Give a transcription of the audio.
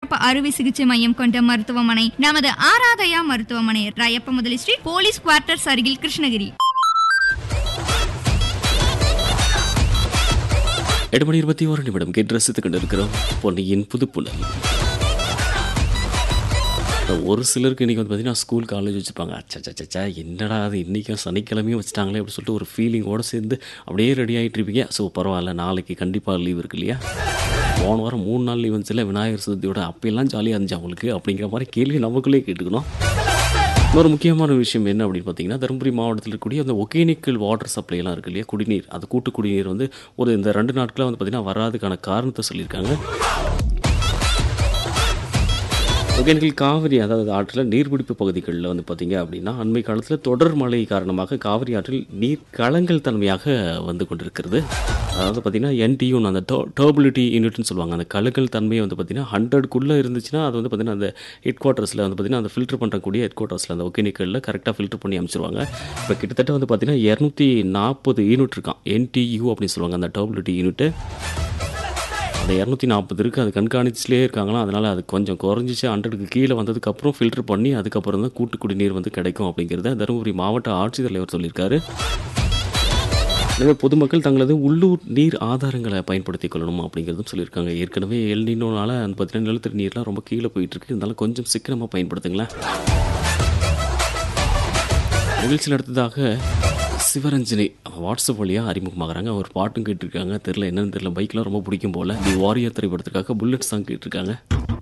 சிறப்பு அறுவை சிகிச்சை மையம் கொண்ட மருத்துவமனை நமது ஆராதயா மருத்துவமனை ராயப்ப முதலி ஸ்ட்ரீட் போலீஸ் குவார்ட்டர்ஸ் அருகில் கிருஷ்ணகிரி எட்டு மணி இருபத்தி ஒரு நிமிடம் கேட்டு ரசித்துக் கொண்டிருக்கிறோம் பொன்னியின் புதுப்புணல் ஒரு சிலருக்கு இன்றைக்கி வந்து பார்த்தீங்கன்னா ஸ்கூல் காலேஜ் வச்சுருப்பாங்க அச்சா என்னடா அது இன்றைக்கும் சனிக்கிழமையும் வச்சுட்டாங்களே அப்படின்னு சொல்லிட்டு ஒரு ஃபீலிங்கோடு சேர்ந்து அப்படியே ரெடி ஆகிட்டு இருப்பீங்க ஸோ பரவாயில்ல நாளைக்கு கண்டிப்பாக லீவ் இருக்கு இல்லையா போன வாரம் மூணு நாள் லீவ் வந்துச்சுல விநாயகர் சதுர்த்தியோட அப்போல்லாம் ஜாலியாக இருந்துச்சு அவங்களுக்கு அப்படிங்கிற மாதிரி கேள்வி நமக்குள்ளே கேட்டுக்கணும் இன்னொரு முக்கியமான விஷயம் என்ன அப்படின்னு பார்த்தீங்கன்னா தருமபுரி மாவட்டத்தில் இருக்கக்கூடிய அந்த ஒகேனிக்கல் வாட்டர் சப்ளைலாம் இருக்கு இல்லையா குடிநீர் அந்த கூட்டு குடிநீர் வந்து ஒரு இந்த ரெண்டு நாட்களாக வந்து பார்த்திங்கன்னா வராதுக்கான காரணத்தை சொல்லியிருக்காங்க ஒகேனக்கல் காவிரி அதாவது ஆற்றில் நீர்பிடிப்பு பகுதிகளில் வந்து பார்த்திங்க அப்படின்னா அண்மை காலத்தில் தொடர் மழை காரணமாக காவிரி ஆற்றில் நீர் களங்கள் தன்மையாக வந்து கொண்டிருக்கிறது அதாவது பார்த்திங்கன்னா என்டியூன் அந்த டர்பிலிட்டி யூனிட்னு சொல்லுவாங்க அந்த கலங்கள் தன்மையை வந்து பார்த்திங்கன்னா ஹண்ட்ரட்குள்ளே இருந்துச்சுன்னா அது வந்து பார்த்திங்கன்னா அந்த ஹெட் குவார்ட்டர்ஸில் வந்து பார்த்திங்கன்னா அந்த ஃபில்டர் பண்ணுறக்கூடிய ஹெட் குவார்ட்டர்ஸில் அந்த ஒகேனிக்கலில் கரெக்டாக ஃபில்டர் பண்ணி அமைச்சிருவாங்க இப்போ கிட்டத்தட்ட வந்து பார்த்திங்கன்னா இரநூத்தி நாற்பது யூனிட் இருக்கான் என்டியூ அப்படின்னு சொல்லுவாங்க அந்த டர்பிலிட்டி யூனிட்டு அந்த இரநூத்தி நாற்பது இருக்குது அது கண்காணிச்சிலே இருக்காங்களா அதனால் அது கொஞ்சம் குறைஞ்சிச்சு ஹண்ட்ரடுக்கு கீழே வந்ததுக்கப்புறம் ஃபில்டர் பண்ணி அதுக்கப்புறம் தான் கூட்டு குடிநீர் வந்து கிடைக்கும் அப்படிங்கிறத தருமபுரி மாவட்ட ஆட்சித்தலைவர் சொல்லியிருக்காரு எனவே பொதுமக்கள் தங்களது உள்ளூர் நீர் ஆதாரங்களை பயன்படுத்திக் கொள்ளணும் அப்படிங்கிறதும் சொல்லியிருக்காங்க ஏற்கனவே எல்னினோனால அந்த பார்த்தீங்கன்னா நிலத்தடி நீர்லாம் ரொம்ப கீழே போயிட்டு இருக்கு இருந்தாலும் கொஞ்சம் சிக்கனமாக பயன்படுத்துங்களேன் நிகழ்ச்சியில் அடுத்ததாக சிவரஞ்சனி வாட்ஸ்அப் வழியாக அறிமுகமாகறாங்க ஒரு பாட்டும் கேட்டிருக்காங்க தெரில என்னன்னு தெரியல பைக்லாம் ரொம்ப பிடிக்கும் போல் தி வாரியர் திரைப்படத்துக்காக புல்லட் சாங் கேட்டிருக்காங்க